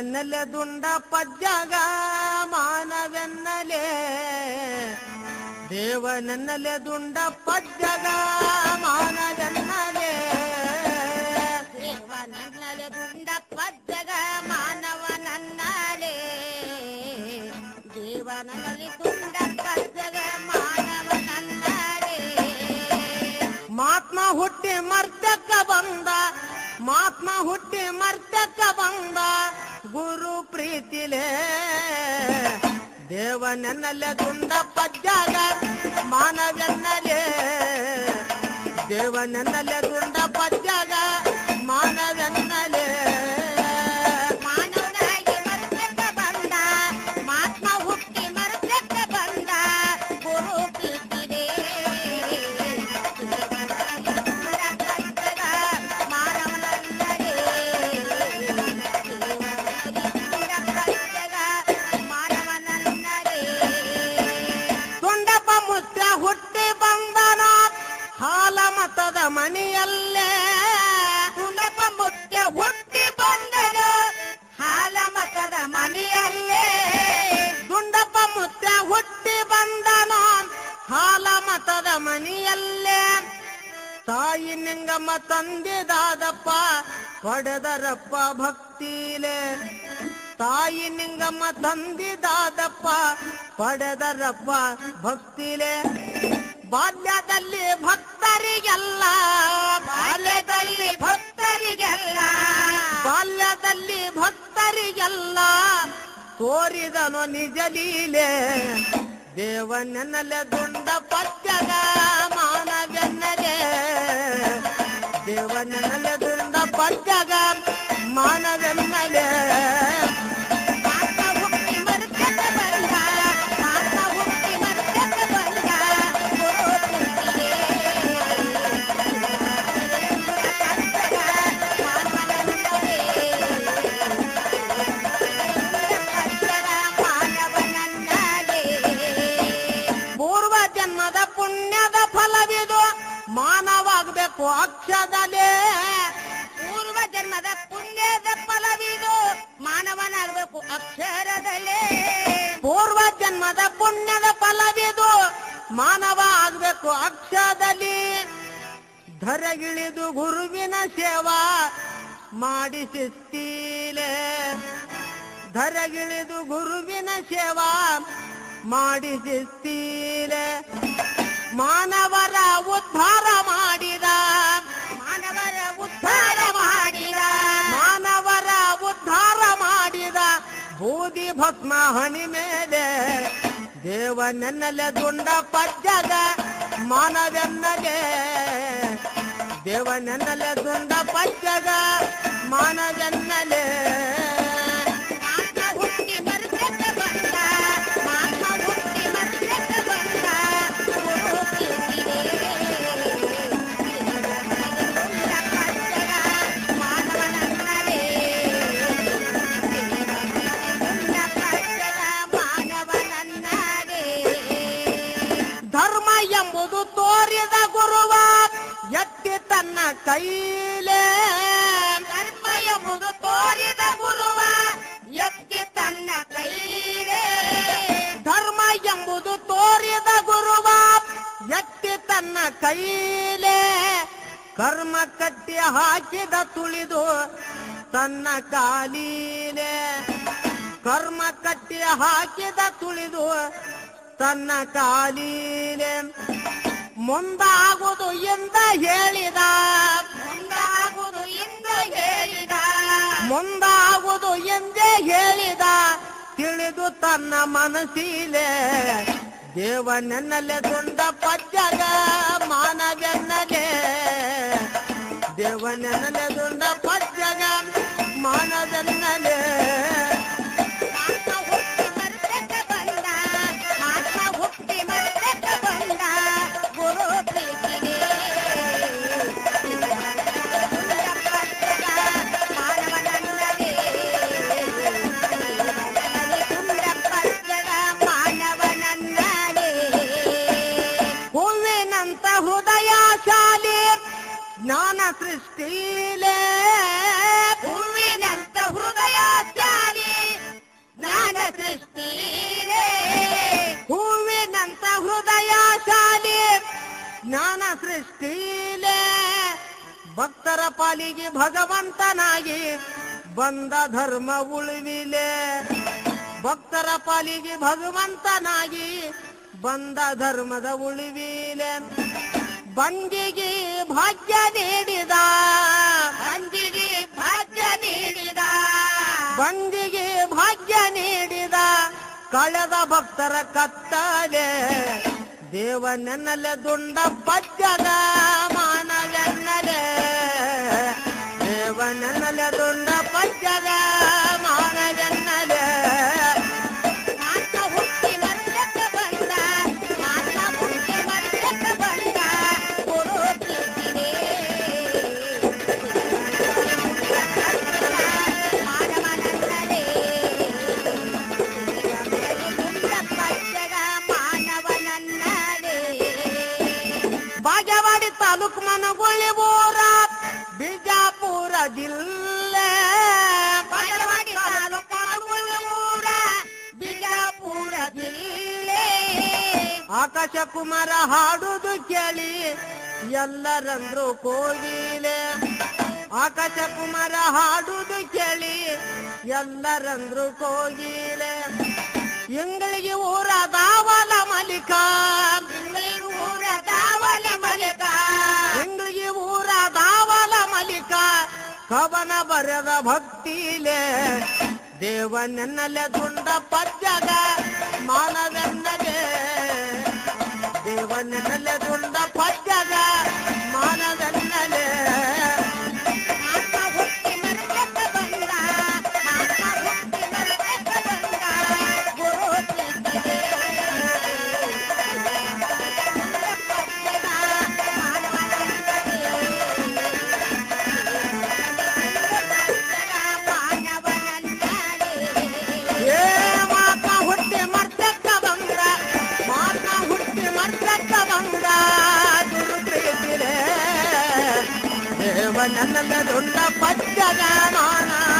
ದೇವನೆನ್ನಲೆ ದುಂಡ ಪಜ್ಜಗ ಮಾನವೆನ್ನಲೆ ದೇವನೆನ್ನಲೆ ದುಂಡ ಪಜ್ಜಗ ಮಾನವೆನ್ನಲೆ ದೇವನನ್ನಲೆ ದುಂಡ ಪಜ್ಜಗ ಮಾನವನನ್ನಲೆ ದೇವನಲ್ಲಿ ದುಂಡ ಪಜ್ಜಗ ಮಾನವನನ್ನಲೆ ಮಾತ್ಮ ಹುಟ್ಟಿ ಮರ್ತಕ್ಕ ಬಂದ ಮಾತ್ಮ ಹುಟ್ಟಿ ಮರ್ತಕ್ಕ ಬಂದ ಗುರು ಪ್ರೀತಿಲೇ ದೇವನೆನ್ನಲೆ ದುಂಡ ಪಜ್ಜಾಗ ಮಾನವೆನ್ನಲೆ ದೇವನೆನ್ನಲೆ ದುಂಡ ಪಜ್ಜಾಗ ಮಾನವೆನ್ನಲೆ ಮಾನವನಾಗಿ ಮರ್ತಕ್ಕ ಬಂದ ಮಾತ್ಮ ಹುಟ್ಟಿ ಮರ್ತಕ್ಕ ಬಂದ ಗುರು ಪ್ರೀತಿದೆ ಮಾನವನಲ್ಲದೆ ಮಾನವನಲ್ಲದೆ ತುಂಡಪ್ಪ ಮುತ್ತ ಹುಟ್ಟಿ ಬಂದನ ಹಾಲ ಮತದ ಮನೆಯಲ್ಲೇ ಕುಂಡಪ್ಪ ಮುತ್ಯ ಹುಟ್ಟಿ ಬಂದನು ಹಾಲ ಮತದ ಮನೆಯಲ್ಲೇ ದುಂಡಪ್ಪ ಮುತ್ತ ಹುಟ್ಟಿ ಬಂದನ ಹಾಲ ಮತದ ಮನೆಯಲ್ಲೇ ತಾಯಿ ನಿಂಗಮ್ಮ ತಂದಿದಾದಪ್ಪ ಪಡೆದರಪ್ಪ ಭಕ್ತಿಲೆ ತಾಯಿ ನಿಂಗಮ್ಮ ತಂದಿದಾದಪ್ಪ ಪಡೆದರಪ್ಪ ಭಕ್ತಿಲೆ ಬಾಲ್ಯದಲ್ಲಿ ಭಕ್ತರಿಗೆಲ್ಲ ಬಾಲ್ಯದಲ್ಲಿ ಭಕ್ತರಿಗೆಲ್ಲ ಬಾಲ್ಯದಲ್ಲಿ ಭಕ್ತರಿಗೆಲ್ಲ ತೋರಿದನು ನಿಜ ಲೀಲೆ ದೇವನೆನ್ನಲೆ ದುಂಡ ಪತ್ಯಗ ಮಾನವೆನ್ನಲೆ ದೇವನೆನ್ನಲೆ ದುಂಡ ಪತ್ಯಗ ಮಾನವೆನ್ನಲೆ ಮಾತ ಹುಟ್ಟಿ ಮರ್ತಕ ಬಂದ ಮಾತ ಹುಟ್ಟಿ ಮರ್ತಕ ಬಂದ ಗುರು ಪ್ರೀತಿಗೆ ಪೂರ್ವ ಜನ್ಮದ ಪುಣ್ಯದ ಫಲವಿದು ಮಾನವಾಗಬೇಕು ಅಕ್ಷದಲೇ ಪೂರ್ವ ಜನ್ಮದ ಪುಣ್ಯದ ಫಲವಿದು ಮಾನವನಾಗಬೇಕು ಅಕ್ಷರದಲ್ಲೇ ಪೂರ್ವ ಜನ್ಮದ ಪುಣ್ಯದ ಫಲವಿದು ಮಾನವ ಆಗ್ಬೇಕು ಅಕ್ಷದಲ್ಲಿ ಧರೆಗಿಳಿದು ಗುರುವಿನ ಸೇವಾ ಮಾಡಿಸಿಸ್ತೀಲೆ ಧರೆಗಿಳಿದು ಗುರುವಿನ ಸೇವಾ ಮಾಡಿಸಿಸ್ತೀಲೆ ಮಾನವರ ಉದ್ಧಾರ ಮಾಡಿದ ಮಾನವರ ಉದ್ಧಾರ ಮಾಡಿದ ಮಾನವರ ಉದ್ಧಾರ ಮಾಡಿದ ಬೂದಿ ಭಸ್ಮ ಹಣಿ ಮೇಲೆ ದೇವನೆನ್ನಲೆ ದುಂಡ ಪಜ್ಜಗ ಮಾನವೆನ್ನಲೆ ದೇವನೆನ್ನಲೆ ದುಂಡ ಪಜ್ಜಗ ಮಾನವೆನ್ನಲೆ ಮಾತ ಹುಟ್ಟಿ ಮರ್ತಕ ಬಂದ ಮಾತ ಹುಟ್ಟಿ ಮರ್ತಕ ಬಂದ ಗುರು ಪ್ರೀತಿಗೆ ಮಾನವನನ್ನಲೇ ಮಾನವನನ್ನಲೇ ಧರ್ಮ ಎಂಬುದು ತೋರಿದ ಗುರುವ ಎತ್ತಿ ತನ್ನ ಕೈಲೇ ಧರ್ಮ ಎಂಬುದು ತೋರಿದ ಗುರುವ ಎತ್ತಿ ತನ್ನ ಕೈಲೇ ಧರ್ಮ ಎಂಬುದು ತೋರಿದ ಗುರುವ ಎತ್ತಿ ತನ್ನ ಕೈಲೇ ಕರ್ಮ ಕಟ್ಟಿ ಹಾಕಿದ ತುಳಿದು ತನ್ನ ಕಾಲೀಲೆ ಕರ್ಮ ಕಟ್ಟಿ ಹಾಕಿದ ತುಳಿದು ತನ್ನ ಕಾಲೀಲೆ ಮುಂದಾಗುವುದು ಎಂದ ಹೇಳಿದ ಮುಂದಾಗುವುದು ಎಂದು ಹೇಳಿದ ಮುಂದಾಗುವುದು ಎಂದೇ ಹೇಳಿದ ತಿಳಿದು ತನ್ನ ಮನಸ್ಸಿಲೆ ದೇವನೆನ್ನಲೆ ದುಂಡ ಪಜ್ಜಗ ಮಾನವೆನ್ನಲೆ ದೇವನೆನ್ನಲೆ ದುಂಡ ಪಜ್ಜಗ ಮಾನವೆನ್ನಲೆ ಮಾತ ಹುಟ್ಟಿ ಮರ್ತಕ ಬಂದ ಮಾತ ಹುಟ್ಟಿ ಮರ್ತಕ ಬಂದ ಗುರು ಪ್ರೀತಿಗೆ ಮಾನವನನ್ನಲೇ ಮಾನವನನ್ನಲೇ ಹೂವಿನಂತ ಹೃದಯಶಾಲಿ ಜ್ಞಾನ ಸೃಷ್ಟಿಲೇ ಹೂವಿನಂತ ಹೃದಯ ಚಾಲಿ ಜ್ಞಾನ ಸೃಷ್ಟಿಲೇ ಭಕ್ತರ ಪಾಲಿಗೆ ಭಗವಂತನಾಗಿ ಬಂದ ಧರ್ಮ ಉಳಿವಿಲೆ ಭಕ್ತರ ಪಾಲಿಗೆ ಭಗವಂತನಾಗಿ ಬಂದ ಧರ್ಮದ ಉಳಿವಿಲೆ ಬಂದಿಗೆ ಭಾಗ್ಯ ನೀಡಿದ ಅಂಜಿಗೆ ಭಾಗ್ಯ ನೀಡಿದ ಬಂದಿಗೆ ಭಾಗ್ಯ ನೀಡಿದ ಕಳೆದ ಭಕ್ತರ ಕತ್ತಲೆ ದೇವನೆನ್ನಲೆ ದುಂಡ ಪಜ್ಜದ ಮಾನವೆನ್ನಲೆ ದೇವನೆನ್ನಲೆ ದುಂಡ ಪಜ್ಜದ ಮಾನವೆನ್ನಲೆ ಮಾತ ಹುಟ್ಟಿ ಮರ್ತಕ್ಕೆ ಬಂದ ಮಾತ ಹುಟ್ಟಿ ಮರ್ತಕ್ಕೆ ಬಂದ ಗುರು ಕೀರ್ತಿಗೆ ಮಾನವನನ್ನಲೇ ಪಚ್ಚಗ ಮಾನವನನ್ನಲೇ ಬಾಗೇವಾಡಿ ತಾಲೂಕು ಮನಗೊಳ್ಳಿ ಊರ ಬಿಜಾಪುರ ಜಿಲ್ಲೆ ಬಾಗಲವಾಡಿ ತಾಲೂಕು ಊರ ಬಿಜಾಪುರ ಜಿಲ್ಲೆ ಆಕಾಶ ಕುಮಾರ ಹಾಡುದು ಕೇಳಿ ಎಲ್ಲರಂದ್ರು ಕೋಗಿಲೆ ಆಕಾಶ ಕುಮಾರ ಹಾಡುದು ಕೇಳಿ ಎಲ್ಲರಂದ್ರು ಕೋಗಿಲೆ ಇಂಗಳಿಗೆ ಊರ ದಾವಲ ಮಲಿಕ ಬೆಂಗಳೂರು ಊರ ದಾವಲ ಮಲಕ ಇಂಗಳಿಗೆ ಊರ ದಾವಲ ಮಲಿಕ ಕವನ ಬರೆದ ಭಕ್ತಿಲೆ ದೇವನೆನ್ನಲೆ ದುಂಡ ಪದ್ಯದ ಮಾನವೆನ್ನಲೆ ದೇವನೆನ್ನಲೆ ದುಂಡ ಪದ್ಯದ ಮಾನವೆನ್ನಲೆ ಮಾತ ಹುಟ್ಟಿ ಮರ್ತಕ್ಕೆ ಬಂದ ಮಾತ ಹುಟ್ಟಿ ಮರ್ತಕ್ಕೆ ಬಂದ ಗುರು ಕೀರ್ತಿಗೆ ಪಚ್ಚಗ ಮಾನವನನ್ನಲೇ ಏ ಮಾತ ಹುಟ್ಟಿ ಮರ್ತಕ್ಕ ಬಂದ ಮಾತ ಹುಟ್ಟಿ ಮರ್ತಕ್ಕ ಬಂದ ಗುರು ಪ್ರೀತಿಲೆ ದೇವನೆನ್ನಲೆ ದುಂಡ ಪದ್ಯದ ಮಾನ